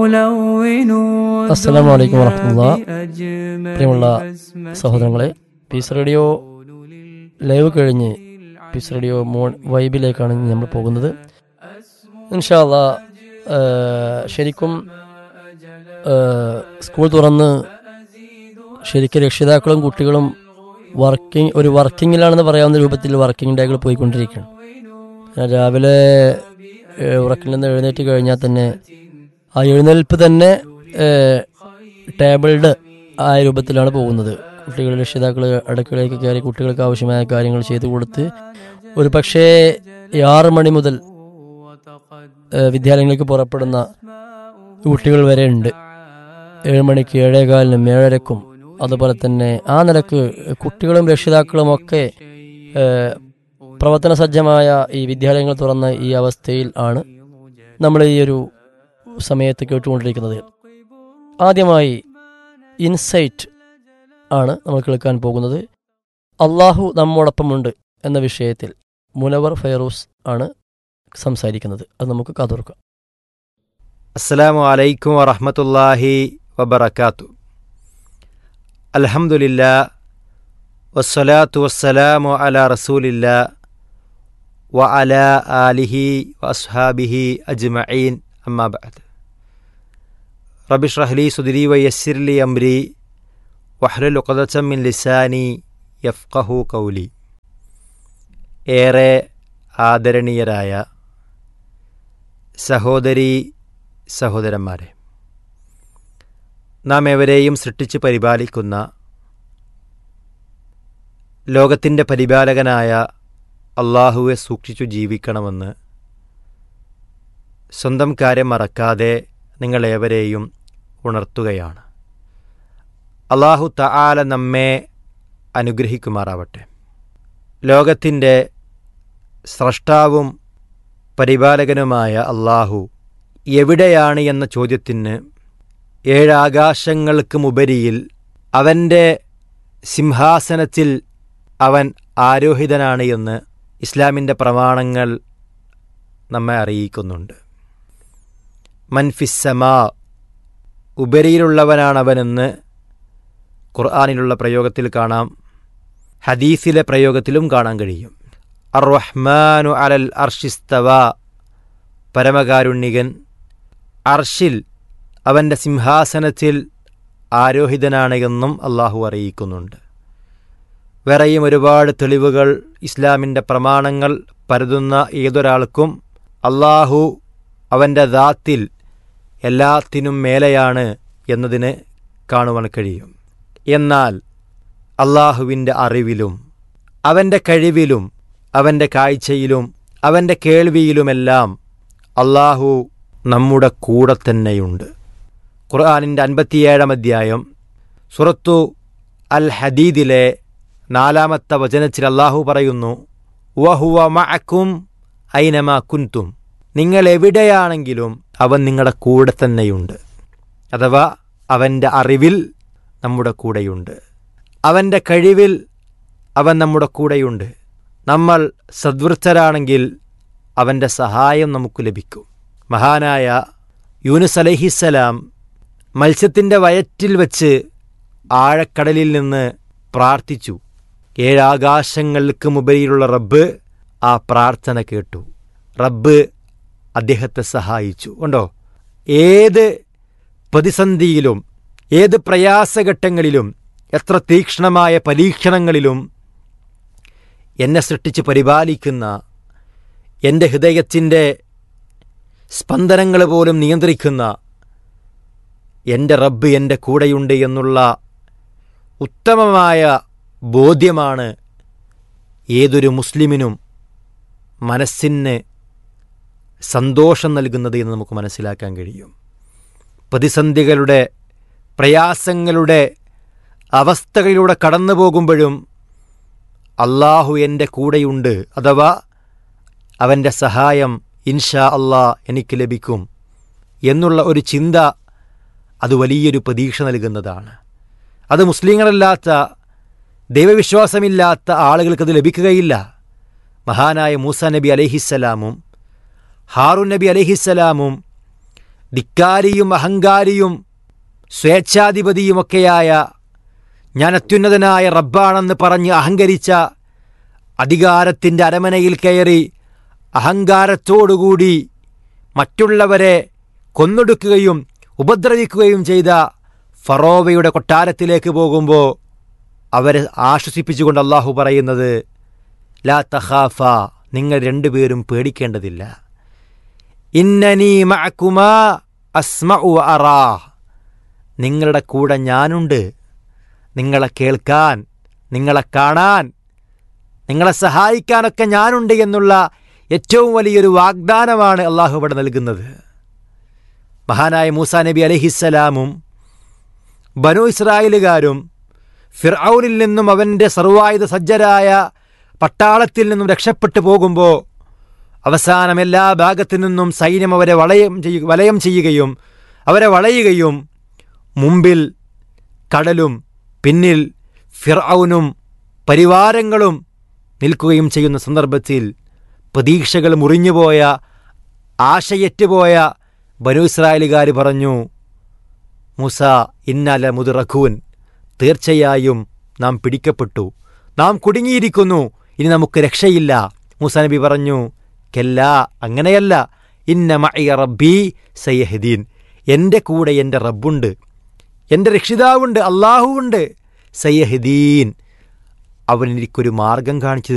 അസ്സലാമു അലൈക്കും വറഹ്മത്തുള്ളാ. പ്രിയമുള്ള സഹോദരങ്ങളെ പീസ് റേഡിയോ ലൈവ് കഴിഞ്ഞ് പീസ് റേഡിയോ മോൺ വൈബിലേക്കാണ് ഇനി നമ്മൾ പോകുന്നത് ഇൻഷാല്ല ശരിക്കും ആ, സ്കൂൾ തുറന്ന് ശരിക്കും രക്ഷിതാക്കളും കുട്ടികളും വർക്കിംഗ് ഒരു വർക്കിങ്ങിലാണെന്ന് പറയാവുന്ന രൂപത്തിൽ വർക്കിംഗ് ഡേകൾ പോയിക്കൊണ്ടിരിക്കുകയാണ് ഞാൻ രാവിലെ ഏ, ഉറക്കിൽ നിന്ന് എഴുന്നേറ്റ് കഴിഞ്ഞാൽ തന്നെ ആ എഴുന്നേൽപ്പ് തന്നെ ടേബിൾഡ് ആയ രൂപത്തിലാണ് പോകുന്നത് കുട്ടികൾ രക്ഷിതാക്കൾ അടുക്കളയിലേക്ക് കയറി കുട്ടികൾക്ക് ആവശ്യമായ കാര്യങ്ങൾ ചെയ്തു കൊടുത്ത് ഒരു പക്ഷേ ആറ് മണി മുതൽ ഏ, വിദ്യാലയങ്ങളിലേക്ക് പുറപ്പെടുന്ന കുട്ടികൾ വരെ ഉണ്ട് ഏഴ് മണിക്ക് ഏഴേകാലിനും ഏഴരക്കും അതുപോലെ തന്നെ ആ നിലക്ക് കുട്ടികളും രക്ഷിതാക്കളും ഒക്കെ ഏ, പ്രവർത്തന സജ്ജമായ ഈ വിദ്യാലയങ്ങൾ തുറന്ന ഈ അവസ്ഥയിൽ ആണ് നമ്മൾ ഈ ഒരു സമയത്ത് കേട്ടുകൊണ്ടിരിക്കുന്നത് ആദ്യമായി ഇൻസൈറ്റ് ആണ് നമ്മൾ കേൾക്കാൻ പോകുന്നത് അള്ളാഹു നമ്മോടൊപ്പമുണ്ട് എന്ന വിഷയത്തിൽ മുനവർ ഫൈറൂസ് ആണ് സംസാരിക്കുന്നത് അത് നമുക്ക് കാതോർക്കാം അസ്സലാമു അലൈക്കും വറഹ്മത്തുള്ളാഹി വബറകാത്തു അൽഹംദുലില്ലാ വസ്സലാത്തു വസ്സലാമു അലാ റസൂലില്ലാ വ അലാ ആലിഹി വഅസ്ഹാബിഹി അജ്മഈൻ അമ്മാ ബഅദ് റബ്ബി ഇഷ്റഹ് ലി സുദ്രി വയസ്സിർ ലി അംരി വഹ്ലുൽ ഉഖ്ദതം മിൻ ലിസാനി യഫ്ഖഹു ഖൗലി ഏറെ ആദരണീയരായ സഹോദരി സഹോദരന്മാരെ നാം എവരെയും സൃഷ്ടിച്ച് പരിപാലിക്കുന്ന ലോകത്തിൻ്റെ പരിപാലകനായ അള്ളാഹുവെ സൂക്ഷിച്ചു ജീവിക്കണമെന്ന് സ്വന്തം കാര്യം മറക്കാതെ നിങ്ങളേവരെയും ഉണർത്തുകയാണ് അള്ളാഹു തആല നമ്മെ അനുഗ്രഹിക്കുമാറാവട്ടെ ലോകത്തിൻ്റെ സ്രഷ്ടാവും പരിപാലകനുമായ അള്ളാഹു എവിടെയാണ് എന്ന ചോദ്യത്തിന് ഏഴാകാശങ്ങൾക്ക് മുപരിയിൽ അവൻ്റെ സിംഹാസനത്തിൽ അവൻ ആരോഹിതനാണ് എന്ന് ഇസ്ലാമിൻ്റെ പ്രമാണങ്ങൾ നമ്മെ അറിയിക്കുന്നുണ്ട് മൻഫിസമാ ഉപരിയിലുള്ളവനാണവനെന്ന് ഖുർആാനിലുള്ള പ്രയോഗത്തിൽ കാണാം ഹദീസിലെ പ്രയോഗത്തിലും കാണാൻ കഴിയും അർ റഹ്മാനു അലൽ അർഷിസ്തവ പരമകാരുണ്യകൻ അർഷിൽ അവൻ്റെ സിംഹാസനത്തിൽ ആരോഹിതനാണ് എന്നും അള്ളാഹു അറിയിക്കുന്നുണ്ട് വേറെയും ഒരുപാട് തെളിവുകൾ ഇസ്ലാമിൻ്റെ പ്രമാണങ്ങൾ പരതുന്ന ഏതൊരാൾക്കും അള്ളാഹു അവൻ്റെ ദാത്തിൽ എല്ലാത്തിനും മേലെയാണ് എന്നതിന് കാണുവാൻ കഴിയും എന്നാൽ അള്ളാഹുവിൻ്റെ അറിവിലും അവൻ്റെ കഴിവിലും അവൻ്റെ കാഴ്ചയിലും അവൻ്റെ കേൾവിയിലുമെല്ലാം അള്ളാഹു നമ്മുടെ കൂടെ തന്നെയുണ്ട് ഖുർആാനിൻ്റെ അൻപത്തിയേഴാം അധ്യായം സുറത്തു അൽ ഹദീദിലെ നാലാമത്തെ വചനത്തിൽ അള്ളാഹു പറയുന്നു വഹുവ മഅക്കും ഐനമ കുൻതും നിങ്ങൾ എവിടെയാണെങ്കിലും അവൻ നിങ്ങളുടെ കൂടെ തന്നെയുണ്ട് അഥവാ അവൻ്റെ അറിവിൽ നമ്മുടെ കൂടെയുണ്ട് അവൻ്റെ കഴിവിൽ അവൻ നമ്മുടെ കൂടെയുണ്ട് നമ്മൾ സദ്വൃത്തരാണെങ്കിൽ അവൻ്റെ സഹായം നമുക്ക് ലഭിക്കും മഹാനായ യൂനുസ് അലഹിസലാം മത്സ്യത്തിൻ്റെ വയറ്റിൽ വച്ച് ആഴക്കടലിൽ നിന്ന് പ്രാർത്ഥിച്ചു ഏഴാകാശങ്ങൾക്ക് മുകളിലുള്ള റബ്ബ് ആ പ്രാർത്ഥന കേട്ടു റബ്ബ് അദ്ദേഹത്തെ സഹായിച്ചു ഉണ്ടോ ഏത് പ്രതിസന്ധിയിലും ഏത് പ്രയാസഘട്ടങ്ങളിലും എത്ര തീക്ഷ്ണമായ പരീക്ഷണങ്ങളിലും എന്നെ സൃഷ്ടിച്ച് പരിപാലിക്കുന്ന എൻ്റെ ഹൃദയത്തിൻ്റെ സ്പന്ദനങ്ങൾ പോലും നിയന്ത്രിക്കുന്ന എൻ്റെ റബ്ബ് എൻ്റെ കൂടെയുണ്ട് എന്നുള്ള ഉത്തമമായ ബോധ്യമാണ് ഏതൊരു മുസ്ലിമിനും മനസ്സിന് സന്തോഷം നൽകുന്നത് എന്ന് നമുക്ക് മനസ്സിലാക്കാൻ കഴിയും പ്രതിസന്ധികളുടെ പ്രയാസങ്ങളുടെ അവസ്ഥകളിലൂടെ കടന്നു പോകുമ്പോഴും അള്ളാഹു എൻ്റെ കൂടെയുണ്ട് അഥവാ അവൻ്റെ സഹായം ഇൻഷാ അള്ളാ എനിക്ക് ലഭിക്കും എന്നുള്ള ഒരു ചിന്ത അത് വലിയൊരു പ്രതീക്ഷ നൽകുന്നതാണ് അത് മുസ്ലിങ്ങളല്ലാത്ത ദൈവവിശ്വാസമില്ലാത്ത ആളുകൾക്കത് ലഭിക്കുകയില്ല മഹാനായ മൂസ നബി അലഹിസ്സലാമും ഹാറൂൻ നബി അലഹിസ്സലാമും ധിക്കാരിയും അഹങ്കാരിയും സ്വേച്ഛാധിപതിയുമൊക്കെയായ ഞാൻ അത്യുന്നതനായ റബ്ബാണെന്ന് പറഞ്ഞ് അഹങ്കരിച്ച അധികാരത്തിൻ്റെ അരമനയിൽ കയറി അഹങ്കാരത്തോടുകൂടി മറ്റുള്ളവരെ കൊന്നൊടുക്കുകയും ഉപദ്രവിക്കുകയും ചെയ്ത ഫറോവയുടെ കൊട്ടാരത്തിലേക്ക് പോകുമ്പോൾ അവരെ ആശ്വസിപ്പിച്ചുകൊണ്ട് അള്ളാഹു പറയുന്നത് ലാ തഹാഫ നിങ്ങൾ രണ്ടുപേരും പേടിക്കേണ്ടതില്ല ഇന്നനീ മഅക്കുമാ അസ്മഉ അറാ നിങ്ങളുടെ കൂടെ ഞാനുണ്ട് നിങ്ങളെ കേൾക്കാൻ നിങ്ങളെ കാണാൻ നിങ്ങളെ സഹായിക്കാനൊക്കെ ഞാനുണ്ട് എന്നുള്ള ഏറ്റവും വലിയൊരു വാഗ്ദാനമാണ് അള്ളാഹു ഇവിടെ നൽകുന്നത് മഹാനായ മൂസാ നബി അലഹിസ്സലാമും ബനു ഇസ്രായേലുകാരും ഫിർഔനിൽ നിന്നും അവൻ്റെ സർവായുധ സജ്ജരായ പട്ടാളത്തിൽ നിന്നും രക്ഷപ്പെട്ടു പോകുമ്പോൾ അവസാനം എല്ലാ ഭാഗത്തു നിന്നും സൈന്യം അവരെ വളയം ചെയ്യുക വലയം ചെയ്യുകയും അവരെ വളയുകയും മുമ്പിൽ കടലും പിന്നിൽ ഫിർഔനും പരിവാരങ്ങളും നിൽക്കുകയും ചെയ്യുന്ന സന്ദർഭത്തിൽ പ്രതീക്ഷകൾ മുറിഞ്ഞുപോയ ആശയറ്റുപോയ ബനു ഇസ്രായേലുകാർ പറഞ്ഞു മൂസ ഇന്നല മുതിറഖൂൻ തീർച്ചയായും നാം പിടിക്കപ്പെട്ടു നാം കുടുങ്ങിയിരിക്കുന്നു ഇനി നമുക്ക് രക്ഷയില്ല മൂസ നബി പറഞ്ഞു കെല്ല അങ്ങനെയല്ല ഇന്ന മഅയ റബ്ബി സയ്യഹദീൻ എൻ്റെ കൂടെ എൻ്റെ റബ്ബുണ്ട് എൻ്റെ രക്ഷിതാവുണ്ട് അള്ളാഹുവുണ്ട് സയ്യഹദീൻ അവൻ എനിക്കൊരു മാർഗം കാണിച്ചു